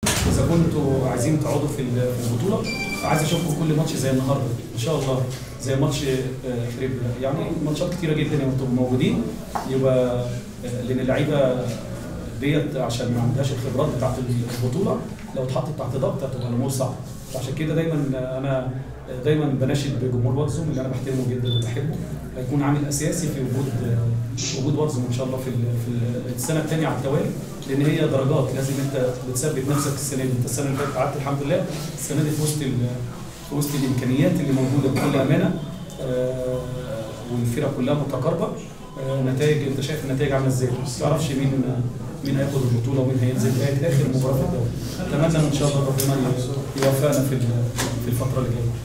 اذا كنتوا عايزين تقعدوا في ال- في البطوله عايز اشوفكم كل ماتش زي النهارده ان شاء الله زي ماتش آه، قريب يعني ماتشات كتيره جدا وانتم موجودين يبقى آه، لان اللعيبه ديت عشان ما عندهاش الخبرات بتاعت البطوله لو اتحطت تحت ضغط هتبقى الامور صعبه عشان كده دايما انا دايما بناشد بجمهور واتزوم اللي انا بحترمه جدا وبحبه هيكون عامل اساسي في وجود وجود واتزوم ان شاء الله في ال- في السنه الثانيه على التوالي لان هي درجات لازم انت بتثبت نفسك السنه دي انت السنه اللي فاتت قعدت الحمد لله السنه دي في وسط ال- في وسط الامكانيات اللي موجوده بكل امانه آه، والفرق كلها متقاربه آه، نتائج انت شايف النتائج عامله ازاي ما تعرفش مين مين هياخد البطوله ومين هينزل لغايه اخر مباراه في الدوري اتمنى ان شاء الله ربنا يوفقنا في ال- في الفتره اللي جايه